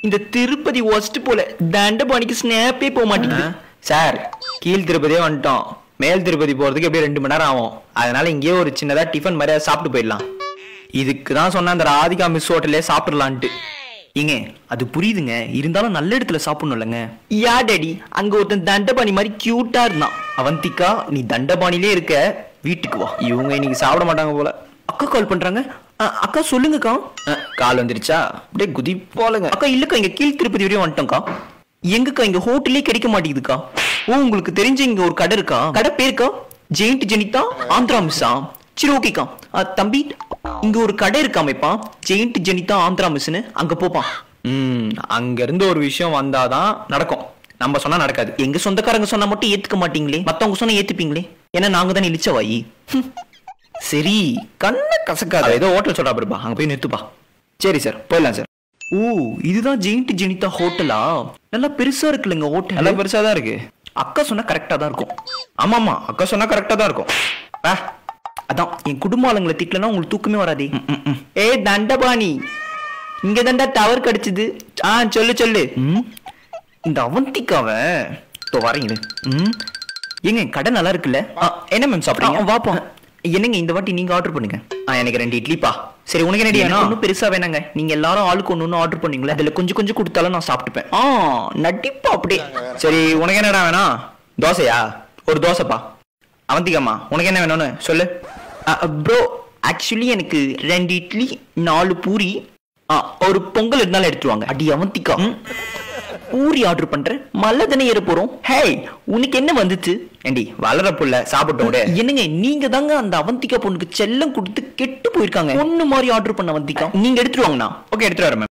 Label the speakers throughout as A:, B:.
A: இந்த திருப்பதி ஒஸ்ட் போல தண்டபாணிக்கு ஸ்னாப்பே போக மாட்டேங்குது
B: சார் கீழ் திருப்பதியே வந்துட்டோம் மேல் திருப்பதி போறதுக்கு எப்படியும் ரெண்டு மணி நேரம் ஆகும் அதனால இங்கேயே ஒரு சின்னதா டிஃபன் மாதிரி ஏதாவது சாப்பிட்டு போயிடலாம் இதுக்கு தான் சொன்னேன் அந்த ராதிகா மிஸ் ஹோட்டல்லே சாப்பிடலான்ட்டு ஏங்க அது புரியுதுங்க இருந்தாலும் நல்ல இடத்துல சாப்பிடணும்லங்க
A: யா டேடி அங்க ஒருத்தன் தண்டபாணி மாதிரி கியூட்டா இருந்தான்
B: அவந்திகா நீ தண்டபாணிலே இருக்க வீட்டுக்கு வா இவங்க இன்னைக்கு சாப்பிட மாட்டாங்க போல
A: அக்கா கால் பண்றாங்க அ, அக்கா சொல்லுங்கக்கா
B: அஹ், கால் வந்துருச்சா அப்படியே குதிப்பாளுங்க
A: அக்கா இல்லக்கா இங்க கீழ் திருப்பதி வரையும் வந்துட்டோம்க்கா எங்கக்கா இங்க ஹோட்டலே கிடைக்க மாட்டேங்குதுக்கா ஓ உங்களுக்கு தெரிஞ்ச இங்க ஒரு கடை இருக்கா கடை பேருக்கா ஜெயிண்ட் ஜெனிதா ஆந்திரா மிஸ்ஸா சரி ஓகேக்கா அ, தம்பி இங்க ஒரு கடை இருக்காமேப்பா ஜெயிண்ட் ஜெனிதா ஆந்திரா மிஸ்னு அங்க போப்பா
B: ம் அங்க இருந்து ஒரு விஷயம் வந்தாதான் நடக்கும் நம்ம சொன்னா நடக்காது
A: எங்க சொந்தக்காரங்க சொன்னா மட்டும் ஏத்துக்க மாட்டீங்களே மத்தவங்க சொன்னா ஏத்துப்பீங்களே ஏன்னா நாங்க தான் இழிச்ச வாயி ஹம்.
B: சரி கண்ணை கசக்காத ஏதோ ஹோட்டல் சொல்றா பாருப்பா அங்க போய் நிறுத்துப்பா சரி சார் போயிடலாம் சார்
A: ஓ இதுதான் ஜெயிண்ட் ஜெனிதா ஹோட்டலா நல்லா பெருசா இருக்குல்லங்க ஹோட்டல்
B: நல்லா பெருசா தான் இருக்கு
A: அக்கா சொன்னா கரெக்டா தான் இருக்கும்
B: ஆமா ஆமா அக்கா சொன்னா கரெக்டா தான் இருக்கும் ஆ,
A: அதான் என் குடும்ப ஆளுங்களை திட்டலன்னா உங்களுக்கு தூக்கமே வராதே ஏ தண்டபாணி இங்க தாண்டா டவர் கிடைச்சது ஆ சொல்லு சொல்லு ம், இந்த அவந்திக்காவ இப்போ வரீங்களே ம் ஏங்க கடை நல்லா இருக்குல்ல
B: ஆ, என்ன மேம் சாப்பிடுறீங்க
A: ஆ, வாப்பா என்னங்க இந்த வாட்டி நீங்க ஆர்டர் பண்ணுங்க
B: ஆ, எனக்கு ரெண்டு இட்லிப்பா சரி உனக்கு என்னடி
A: எனக்கு
B: வேணும்
A: ஒன்றும் பெருசா வேணாங்க நீங்க எல்லாரும் ஆளுக்கு ஒன்று ஒன்று ஆர்டர் பண்ணீங்களா அதுல கொஞ்சம் கொஞ்சம் கொடுத்தாலும் நான் சாப்பிட்டுப்பேன் ஆ நடிப்பா அப்படியே
B: சரி உனக்கு என்னடா வேணும் தோசையா ஒரு தோசைப்பா அவந்திகாமா உனக்கு என்ன வேணும்னு சொல்லு
A: ப்ரோ ஆக்சுவலி எனக்கு ரெண்டு இட்லி நாலு பூரி ஆ, ஒரு பொங்கல் இருந்தாலும் எடுத்துருவாங்க அடி அவந்திக்கா பூரி ஆர்டர் பண்றேன் மல்ல தானே ஏற போறோம் ஹே உனக்கு என்ன வந்துச்சு
B: ஏண்டி வளர புள்ள சாப்பிட்டோம் விடு.
A: என்னங்க நீங்க தாங்க அந்த அவந்திகா பொண்ணுக்கு செல்லம் கொடுத்து கெட்டு போயிருக்காங்க பொண்ணு மாதிரி ஆர்டர் பண்ண அவந்திகா நீங்க எடுத்துட்டு வாங்கண்ணா
B: ஓகே எடுத்துட்டு வரேன்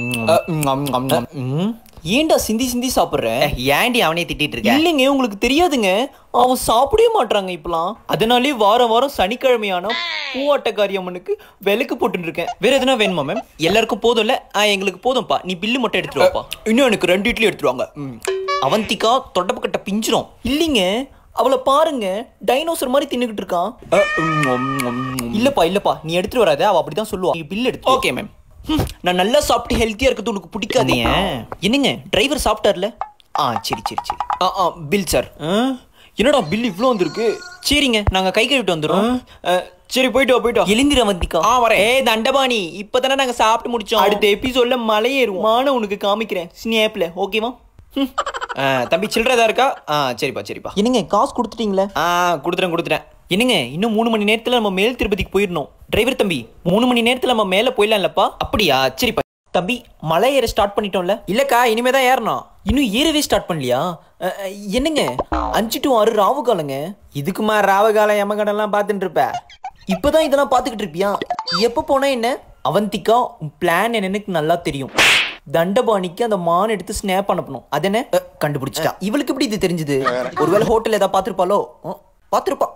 B: மேம்
A: ஏன்டா சிந்தி சிந்தி சாப்பிடுற
B: ஏன்டி அவனே திட்டிட்டு இருக்க
A: இல்லைங்க உங்களுக்கு தெரியாதுங்க அவன் சாப்பிடவே மாட்றாங்க இப்பலாம் அதனாலே வாரம் வாரம் சனிக்கிழமையான பூவாட்டக்காரி அம்மனுக்கு விளக்கு போட்டுட்டு இருக்கேன் வேற எதுனா வேணுமா மேம் எல்லாருக்கும் போதும்ல ஆ எங்களுக்கு போதும்ப்பா நீ பில்லு மட்டும் எடுத்துட்டு வாப்பா இன்னும் எனக்கு ரெண்டு இட்லி எடுத்துருவாங்க அவந்திகா தொட்டப்பக்கட்ட பிஞ்சிரும் இல்லைங்க அவளை பாருங்க டைனோசர் மாதிரி தின்னுகிட்டு இருக்கான் இல்லப்பா இல்லப்பா நீ எடுத்துட்டு வராத அவ அப்படிதான் சொல்லுவா நீ பில் எடுத்து ஓகே மேம் நான் நல்லா சாப்பிட்டு ஹெல்த்தியா இருக்கிறது உனக்கு பிடிக்காது என்னங்க டிரைவர் சாப்பிட்டார்ல ஆ சரி சரி சரி ஆ ஆ பில் சார் என்னடா பில் இவ்வளோ வந்திருக்கு சரிங்க நாங்க கை கழுவிட்டு வந்துடுறோம் சரி போயிட்டு வா போயிட்டு வா எழுந்திர வந்திக்கா ஆ வரேன் ஏ தண்டபாணி இப்பதானே நாங்க சாப்பிட்டு முடிச்சோம் அடுத்த எபிசோட்ல மலையேறும் மான உனக்கு காமிக்கிறேன் ஸ்னேப்ல ஓகேவா தம்பி சில்லறதா இருக்கா ஆ சரிப்பா சரிப்பா என்னங்க காசு கொடுத்துட்டீங்களா ஆ கொடுத்துறேன் கொடுத்துறேன் என்னங்க இன்னும் மூணு மணி நேரத்துல நம்ம மேல் திருப்பதிக்கு போயிடணும் டிரைவர் தம்பி மூணு மணி நேரத்துல நம்ம மேல போயிடலாம்லப்பா அப்படியா சரிப்பா தம்பி மலை ஏற ஸ்டார்ட் பண்ணிட்டோம்ல இல்லக்கா இனிமே தான் ஏறணும் இன்னும் ஏறவே ஸ்டார்ட் பண்ணலையா அ, அ, என்னங்க அஞ்சு டு ஆறு ராவு காலங்க இதுக்குமா ராவு காலம் யமகடம்லாம் பார்த்துட்டு இருப்ப இப்பதான் இதெல்லாம் பார்த்துக்கிட்டு இருப்பியா எப்போ போனா என்ன அவந்திக்கா உன் பிளான் என்னன்னு எனக்கு நல்லா தெரியும் தண்டபாணிக்கு அந்த மான் எடுத்து ஸ்னாப் அனுப்பணும் அதென்ன அ, கண்டுபிடிச்சிட்டா இவளுக்கு எப்படி இது தெரிஞ்சது ஒருவேளை ஹோட்டல் ஏதாவது பார்த்துருப்பாளோ பாத்திருப்பா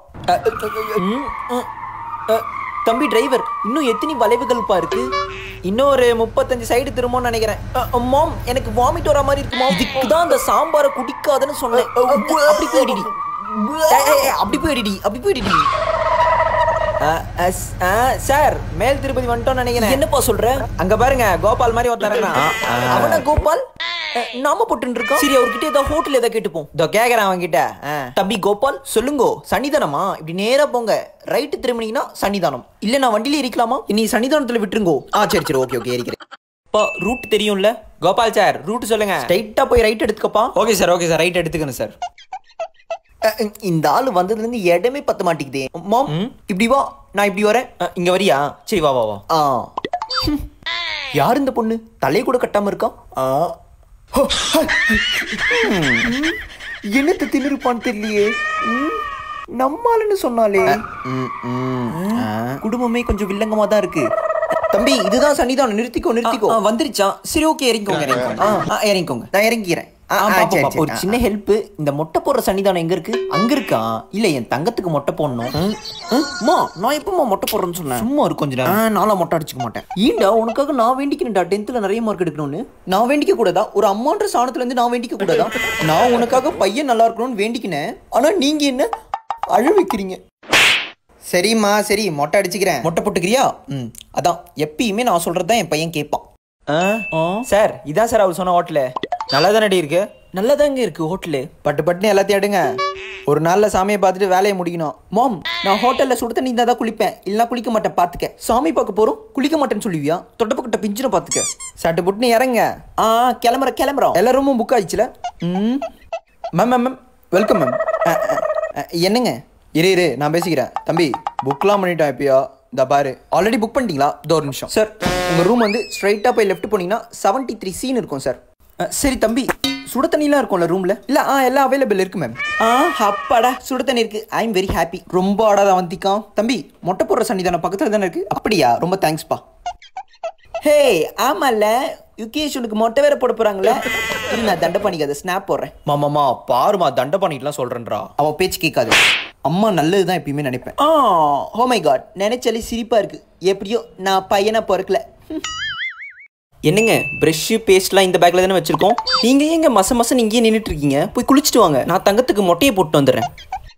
A: தம்பி டிரைவர் இன்னும் எத்தனை வளைவுகள்ப்பா இருக்கு இன்னும் ஒரு முப்பத்தஞ்சு சைடு திரும்பணும்னு நினைக்கிறேன் மாம் எனக்கு வாமிட் வர மாதிரி இருக்குமா இதுக்கு தான் அந்த சாம்பாரை குடிக்காதன்னு சொன்னேன் அப்படி போயிடுடி ஏய், ஏய், ஏய், அப்படி போயிடுடி அப்படி போயிடுடி சார் மேல் திருப்பதி வந்துட்டோம்னு நினைக்கிறேன் என்னப்பா சொல்ற அங்க பாருங்க கோபால் மாதிரி ஒருத்தர் அவனா கோபால் அஹ், நாம போட்டு இருக்கோம் சரி அவர்கிட்ட ஏதாவது ஹோட்டல் ஏதாவது கேட்டுப்போம் இதோ கேக்குறேன் அவன் கிட்ட தம்பி கோபால் சொல்லுங்க சன்னிதானமா இப்படி நேரா போங்க ரைட்டு திரும்பினீங்கன்னா சன்னிதானம் இல்ல நான் வண்டியில இருக்கலாமா நீ சன்னிதானத்துல விட்டுருங்கோ ஆ சரி சரி ஓகே ஓகே ஏறிக்கிறேன் பா ரூட் தெரியும்ல கோபால் சார் ரூட் சொல்லுங்க ஸ்ட்ரைட்டா போய் ரைட் எடுத்துக்கப்பா okay sir okay sir right எடுத்துக்கணும் சார் இந்த ஆளு வந்ததுல இருந்து இடமே பத்த மாட்டேங்குதே மாம் இப்படி வா நான் இப்படி வரேன் அஹ், இங்க வரியா சரி வா வா வா ஆ ஹம். யார் இந்த பொண்ணு தலையை கூட கட்டாம இருக்கா ஆ. ஹோ, ஹை. ம். என்னத்த திணிருப்பான்னு தெரியலையே ம். நம்மாளுன்னு சொன்னாலே குடும்பமே கொஞ்சம் வில்லங்கமா தான் இருக்கு தம்பி இதுதான் சன்னிதானம் நிறுத்திக்கோ நிறுத்திக்கோ வந்துருச்சா சரி ஓகே இறங்கிக்கோங்க இறங்கிக்கோங்க ஆ, ஆ, இறங்கிக்கோங்க நான் இறங்கிக்கிறேன் ஆ, ஆ, சரி, சரி. ஒரு சின்ன ஹெல்ப் இந்த மொட்டை போடுற சன்னிதானம் எங்க இருக்கு அங்க இருக்கா இல்ல என் தங்கத்துக்கு மொட்டை போடணும் அம்மா நான் எப்பமா மொட்டை போடுறேன்னு சொன்னேன் சும்மா இருக்கு கொஞ்ச நேரம் நாளா மொட்டை அடிச்சுக்க மாட்டேன் ஈண்டா உனக்காக நான் வேண்டிக்கணும்டா டென்த்ல நிறைய மார்க் எடுக்கணும்னு நான் வேண்டிக்க கூடாதா ஒரு அம்மான்ற சாணத்துல இருந்து நான் வேண்டிக்க கூடாதா நான் உனக்காக பையன் நல்லா இருக்கணும்னு வேண்டிக்கினேன் ஆனா நீங்க என்ன அழ வைக்கிறீங்க சரிம்மா சரி மொட்டை அடிச்சுக்கிறேன் மொட்டை போட்டுக்கிறியா ம் அதான் எப்பயுமே நான் சொல்றது தான் என் பையன் கேட்பான் சார் இதான் சார் அவர் சொன்ன ஹோட்டலு நல்லா தானடி இருக்கு நல்லா தாங்க இருக்கு ஹோட்டலு
C: பட்டு பட்டுன்னு எல்லாத்தையும் எடுங்க ஒரு நாள்ல சாமியை பார்த்துட்டு வேலையை முடிக்கணும்
A: மாம் நான் ஹோட்டல்ல சுடு தண்ணி இருந்தா தான் குளிப்பேன் இல்லைனா குளிக்க மாட்டேன் பாத்துக்க சாமி பார்க்க போறோம் குளிக்க மாட்டேன்னு சொல்லுவியா தொட்டப்பக்கிட்ட பிஞ்சின பாத்துக்க
C: சட்டு புட்டுன்னு இறங்க
A: ஆ கிளம்புற கிளம்புறோம்
C: எல்லா ரூமும் புக் ஆயிடுச்சுல ம் ma'am ma'am ma'am welcome ma'am என்னங்க இரு இரு நான் பேசிக்கிறேன் தம்பி புக்லாம் பண்ணிட்டோம் எப்பயோ இந்த பாரு ஆல்ரெடி புக் பண்ணிட்டீங்களா இதோ ஒரு நிமிஷம் சார் உங்கள் ரூம் வந்து ஸ்ட்ரைட்டாக போய் லெஃப்ட் போனீங்கன்னா செவன்ட்டி த்ரீ சீன் இருக்கும் சார் அஹ், சரி தம்பி சுட தண்ணிலாம் இருக்கும்ல ரூமில் இல்லை ஆ எல்லாம் அவைலபிள் இருக்கு மேம்
A: ஆ அப்பாடா சுடு தண்ணி இருக்கு ஐ எம் வெரி ஹாப்பி
C: ரொம்ப ஆடாத வந்திக்கான் தம்பி மொட்டை போடுற சன்னிதானம் பக்கத்தில் தானே இருக்கு அப்படியா ரொம்ப தேங்க்ஸ்ப்பா
A: ஹே ஆமால யுகேஷ் உனக்கு மொட்டை வேற போட போறாங்களே இரு, நான் தண்டை பண்ணிக்காத ஸ்னாப் போடுறேன்
C: மாமாமா பாருமா தண்டை பண்ணிட்டுலாம் சொல்கிறேன்றா அவள் பேச்சு கேட்காது அம்மா நல்லது தான் எப்பயுமே நினைப்பேன்
A: ஆ ஓ மை காட் நினைச்சாலே சிரிப்பா இருக்கு எப்படியோ நான் பையனா பிறக்கல ஹம். என்னங்க ப்ரஷ்ஷு பேஸ்ட்லாம் இந்த பேக்ல தானே வச்சிருக்கோம் நீங்க ஏங்க மச மசம் இங்கேயே நின்றுட்டு இருக்கீங்க போய் குளிச்சுட்டு வாங்க நான் தங்கத்துக்கு மொட்டையை போட்டு வந்துடுறேன்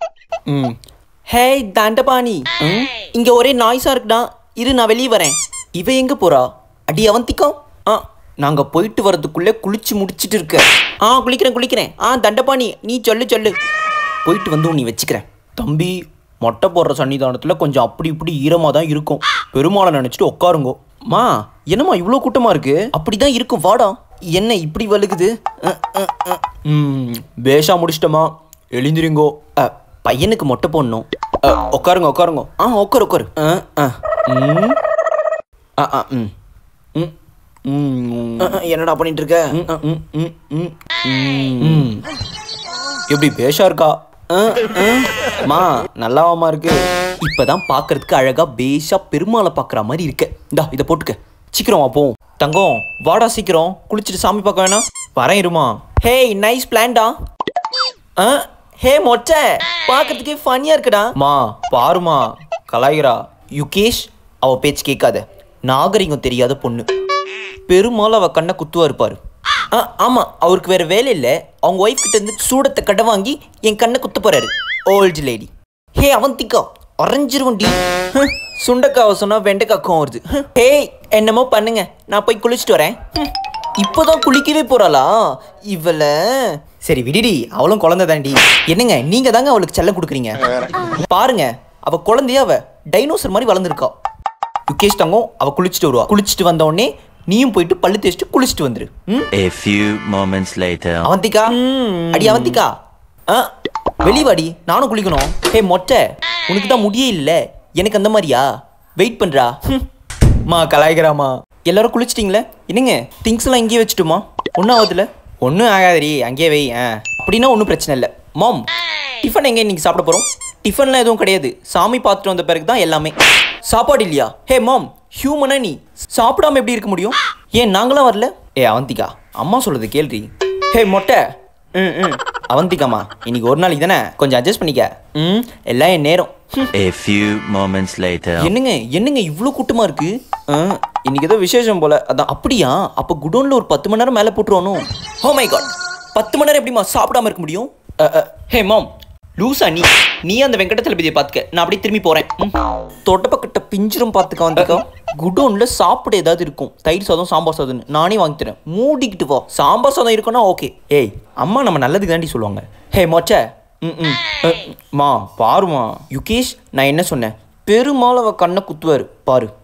C: ம்
A: ஹே தண்டபாணி ம், இங்க ஒரே நாய்ஸா இருக்குடா இரு நான் வெளியே வரேன் இவ எங்க போறா அடி அவந்திக்கா ஆ நாங்க போயிட்டு வரதுக்குள்ளே குளிச்சு முடிச்சிட்டு இருக்க ஆ குளிக்கிறேன் குளிக்கிறேன் ஆ தண்டபாணி நீ சொல்லு சொல்லு போயிட்டு வந்து நீ வச்சுக்கிறேன்
C: தம்பி மொட்டை போடுற சன்னிதானத்தில் கொஞ்சம் அப்படி இப்படி ஈரமாக தான் இருக்கும் பெருமாளை நினச்சிட்டு உட்காருங்கோ
A: மா என்னம்மா இவ்வளோ கூட்டமா இருக்கு அப்படிதான் இருக்கும் வாடா என்ன இப்படி வலுகுது அ, அ, அ.
C: ம் பேஷா முடிச்சிட்டமா எழுந்திரிங்கோ
A: அ, பையனுக்கு மொட்டை போடணும்
C: அ, உட்காருங்க உட்காருங்க
A: ஆ உட்காரு உட்காரு ஆ, ஆ.
C: ம்
A: ஆ, ஆ, ம்.
C: ம் ம்
A: ஆ, ஆ, என்னடா பண்ணிட்டு இருக்க
C: ம், ம், ம், ம், ம். எப்படி பேஷா இருக்கா
A: ஆ, ஆ. மா நல்லாவாமா இருக்கு இப்பதான் பார்க்கிறதுக்கு அழகா பேஷா பெருமாளை பார்க்குற மாதிரி இருக்க இந்தா இதை போட்டுக்க சீக்கிரம் வா போவோம்
C: தங்கம் வாடா சீக்கிரம் குளிச்சுட்டு சாமி பார்க்க வேணாம் வரேன் இருமா
A: ஹே நைஸ் பிளான்டா ஆ ஹே மொச்சை பார்க்கறதுக்கே ஃபன்னியா இருக்குடா
C: மா பாருமா கலாய்கிறா
A: யுகேஷ் அவ பேச்சு கேட்காத நாகரிகம் தெரியாத பொண்ணு பெருமாள் அவ கண்ணை குத்துவா இருப்பாரு ஆ ஆமா அவருக்கு வேற வேலை இல்லை அவங்க ஒய்ஃப் கிட்ட இருந்து சூடத்தை கடை வாங்கி என் கண்ணை குத்த போறாரு ஓல்டு லேடி ஹே அவந்திக்கா அரைஞ்சிருவண்டி ஹம், சுண்டைக்காவை சொன்னா வெண்டைக்காக்கும் வருது ஹம். ஹே என்னமோ பண்ணுங்க நான் போய் குளிச்சுட்டு வரேன் ஹம், இப்போதான் குளிக்கவே போறாளா இவள சரி விடிடி அவளும் குழந்தை தாண்டி என்னங்க நீங்க தாங்க அவளுக்கு செல்லம் கொடுக்குறீங்க பாருங்க அவ குழந்தைய அவ டைனோசர் மாதிரி வளர்ந்துருக்கா யுகேஷ் தங்கம் அவ குளிச்சுட்டு வருவா குளிச்சுட்டு வந்த உடனே நீயும் போயிட்டு பல்லு தேய்ச்சிட்டு குளிச்சுட்டு வந்துரு ம்?
D: A few moments later.
A: Avantika அடி அவந்திகா ஆ வெளிவாடி நானும் குளிக்கணும் ஹே மொட்டை உனக்கு தான் முடியே இல்ல எனக்கு அந்த மாதிரியா வெயிட் பண்றா ஹம்.
C: மா கலாய்க்கிறாமா
A: எல்லாரும் குளிச்சிட்டிங்களே என்னங்க திங்ஸ் எல்லாம் இங்கேயே வச்சுட்டுமா ஒன்றும் ஆகுதுல
C: ஒன்றும் ஆகாதடி அங்கேயே வை ஆ
A: அப்படின்னா ஒன்றும் பிரச்சனை இல்லை மாம் டிஃபன் எங்க இன்னைக்கு சாப்பிட போறோம் டிஃபன்லாம் எதுவும் கிடையாது சாமி பார்த்துட்டு வந்த பிறகு தான் எல்லாமே சாப்பாடு இல்லையா ஹே மாம் ஹியூமனா நீ சாப்பிடாம எப்படி இருக்க முடியும் ஏன் நாங்களாம் வரல
C: ஏ அவந்திகா அம்மா சொல்றது கேள்றி
A: ஹே மொட்டை ம் ம் அவந்திக்காமா இன்னைக்கு ஒரு நாளைக்கு தானே கொஞ்சம் அட்ஜஸ்ட் பண்ணிக்க ம் எல்லாம் என் நேரம் ஹம்.
D: A few moments later.
A: என்னங்க என்னங்க இவ்வளோ கூட்டமா இருக்கு ஆ, இன்னைக்கு ஏதோ விசேஷம் போல அதான் அப்படியா அப்போ குடோன்ல ஒரு பத்து மணி நேரம் மேலே போட்டுருவானோ ஹோ மை காட் பத்து மணி நேரம் எப்படிமா சாப்பிடாம இருக்க முடியும் அ, அ, ஹே மாம் லூசா நீ நீ அந்த வெங்கடத்தலபதியை பார்த்துக்க நான் அப்படியே திரும்பி போறேன் ம். தொட்டப்பக்கிட்ட பிஞ்சிரும் பார்த்துக்க வந்துக்கோ குடோன்ல சாப்பிட ஏதாவது இருக்கும் தயிர் சாதம் சாம்பார் சாதம்னு நானே வாங்கி தரேன் மூடிக்கிட்டு வா சாம்பார் சாதம் இருக்குன்னா ஓகே
C: ஏய் அம்மா நம்ம நல்லதுக்கு தாண்டி சொல்லுவாங்க
A: ஹே மொச்சை ம் ம்
C: அ, மா பாருமா
A: யுகேஷ் நான் என்ன சொன்னேன் பெருமாள் அவ கண்ணை குத்துவாரு பாரு